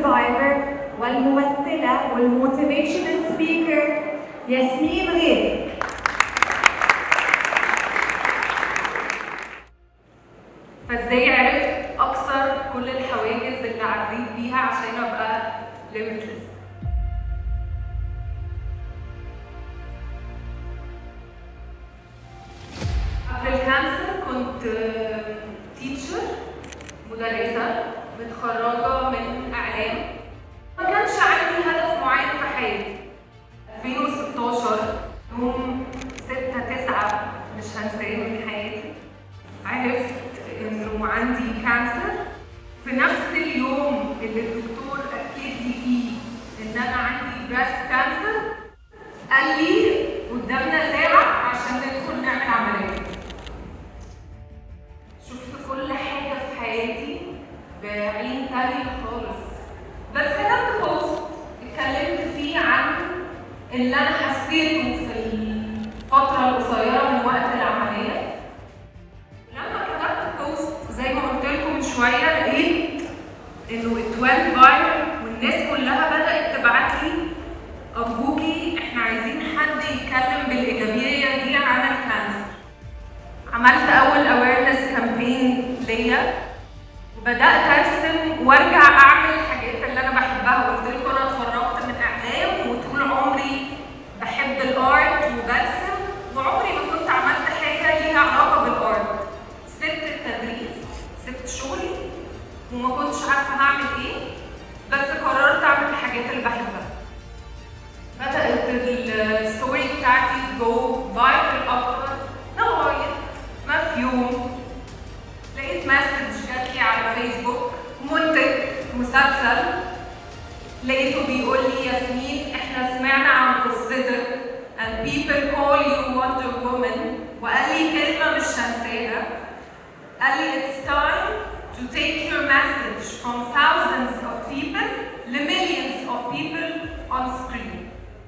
سرفايفر والممثلة والموتيفيشنال سبيكر ياسمين غيري فازاي عرفت اكسر كل الحواجز اللي عديت بيها عشان ابقى limitless قبل الكانسر كنت تيتشر مدرسة متخرجة من إعلام ما كانش عندي هدف معين في حياتي 2016 يوم 6 9 مش هنساه من حياتي عرفت انه عندي كانسر في نفس اليوم اللي الدكتور اكد لي فيه ان انا عندي بريست كانسر قال لي قدامنا ساعه عشان ندخل نعمل عمليه شفت كل حاجه في حياتي بعين تانية خالص بس كتبت بوست اتكلمت فيه عن اللي انا حسيته في الفتره القصيره من وقت العمليه لما كتبت بوست زي ما قلت لكم من شويه لقيت انه اتوال فايرل والناس كلها بدات تبعت لي ارجوكي احنا عايزين حد يتكلم بالايجابيه دي عن الكانسر عملت اول اويرنس كامبين ليا وبدات ارسم وارجع اعمل الحاجات اللي انا بحبها قلت لكم انا اتخرجت من اعلام وطول عمري بحب الارت وبرسم وعمري ما كنت عملت حاجه ليها علاقه بالارت سبت التدريس سبت شغلي وما كنتش عارفه هعمل ايه بس قررت اعمل الحاجات اللي بحبها بدات الستوري بتاعتي جو فايرل اكتر لغايه ما في يوم لقيت مسج جات لي على فيسبوك منتج مسلسل لقيته بيقول لي ياسمين احنا سمعنا عن قصتك and people call you Wonder Woman وقال لي كلمة مش هنساها قال لي it's time to take your message from thousands of people لمillions of people on screen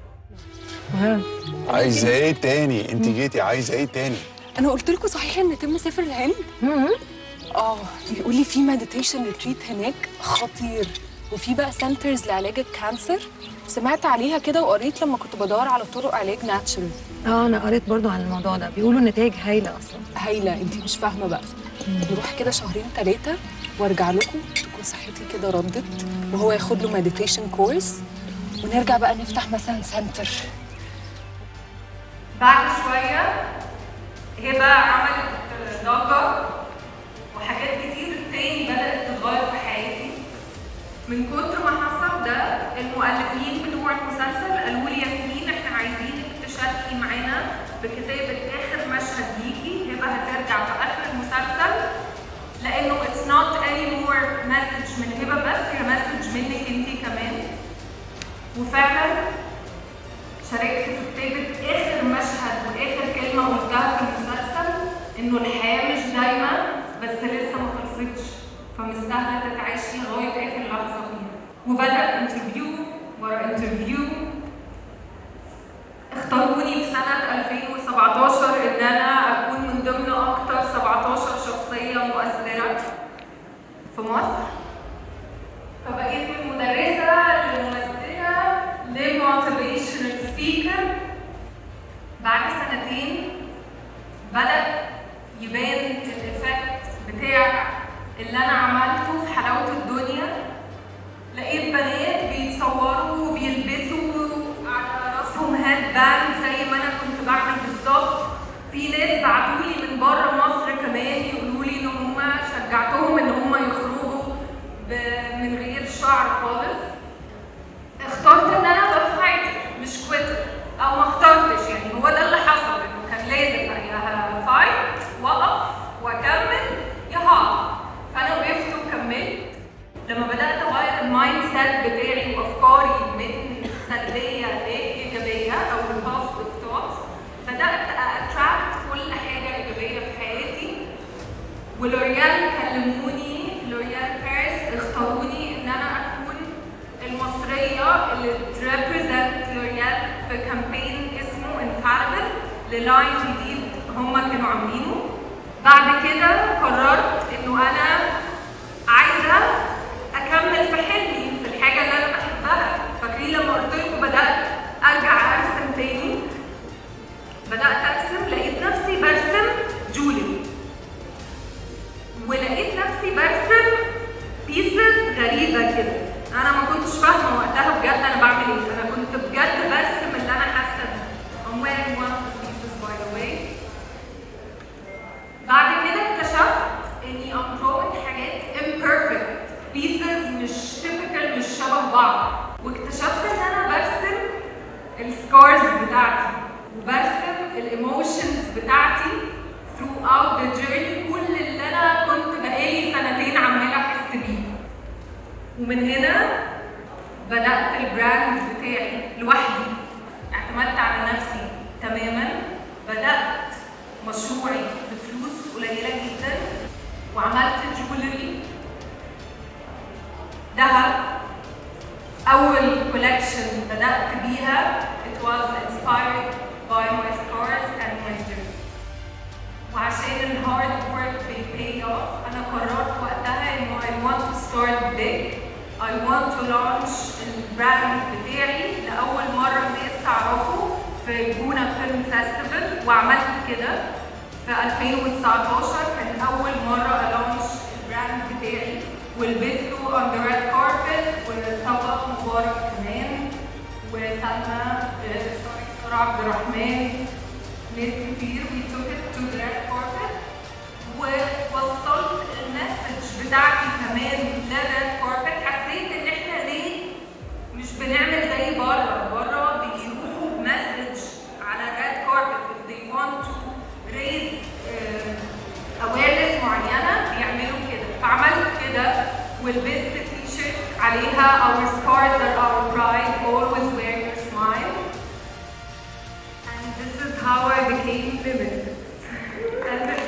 عايزه ايه تاني انت جيتي عايزه ايه تاني انا قلت لكم صحيح ان تم سافر الهند اه بيقول لي في مديتيشن ريتريت هناك خطير وفي بقى سنترز لعلاج الكانسر سمعت عليها كده وقريت لما كنت بدور على طرق علاج ناتشرال اه انا قريت برضو عن الموضوع ده بيقولوا النتائج هايله اصلا هايله انت مش فاهمه بقى نروح كده شهرين ثلاثه وارجع لكم تكون صحتي كده ردت وهو ياخد له مديتيشن كورس ونرجع بقى نفتح مثلا سنتر بعد شوية هبة عملت ضجة وحاجات كتير تاني بدأت تتغير في حياتي من كتر ما حصل ده المؤلفين بتوع المسلسل قالوا لي ياسمين احنا عايزينك تشاركي معانا في كتابة آخر مشهد ليكي هبة هترجع في آخر المسلسل لأنه it's not anymore message من هبة بس هي message منك انتي كمان وفعلا شاركت في كتابة آخر مشهد وآخر كلمة قلتها في المسلسل إنه الحياة مش دايما بس لسه ما خلصتش فمستاهلة تتعيشي لغاية آخر لحظة فيها وبدأ انترفيو ورا انترفيو اختاروني في سنة 2017 إن أنا أكون من ضمن أكتر 17 شخصية مؤثرة في مصر فبقيت من مدرسة لممثلة لموتيفيشنال سبيكر بعد سنتين بدأ يبان الإفكت بتاع اللي أنا عملته في حلاوة الدنيا لقيت بنات بيتصوروا وبيلبسوا على راسهم هاد باند زي ما أنا كنت بعمل بالظبط في ناس بعتولي من بره مصر كمان يقولوا لي إن هم شجعتهم إن هم يخرجوا ب- من غير شعر خالص اخترت ان انا ابقى فايتر مش كويتر او ما اخترتش يعني هو ده اللي حصل انه كان لازم يا فايت واقف واكمل يا هقع فانا وقفت وكملت لما بدات اغير المايند سيت بتاعي وافكاري من سلبيه لايجابيه او البوزيتيف ثوتس بدات اتراكت كل حاجه ايجابيه في حياتي ولوريال كلموني لوريال باريس اختاروني ان انا اكون المصريه اللي تريبريزنت لوريال في كامبين اسمه انفالبل للاين جديد هم كانوا عاملينه بعد كده قررت انه انا عايزه اكمل في حلمي في الحاجه ومن هنا بدأت البراند بتاعي لوحدي اعتمدت على نفسي تماما بدأت مشروعي بفلوس قليلة جدا وعملت جولري دهب أول كولكشن بدأت بيها it was inspired by my scars and my journey وعشان الهارد ورك بيباي اوف انا قررت وقتها انه I want to start big I want to launch البراند بتاعي لأول مرة الناس تعرفه في جونة فيلم فيستيفال وعملت كده في 2019 كان أول مرة ألانش البراند بتاعي ولبسته on the red carpet وصبغ مبارك كمان وسلمى آه، سوري سارة عبد الرحمن ناس كتير we took it to the red carpet ووصلت المسج بتاعتي كمان للريد كاربت حسيت ان احنا ليه مش بنعمل زي بره بره بيروحوا بمسج على الريد كاربت if they want to raise uh, awareness معينه بيعملوا كده فعملت كده ولبست تي شيرت عليها our scars are our pride always wear your smile and this is how I became limitless and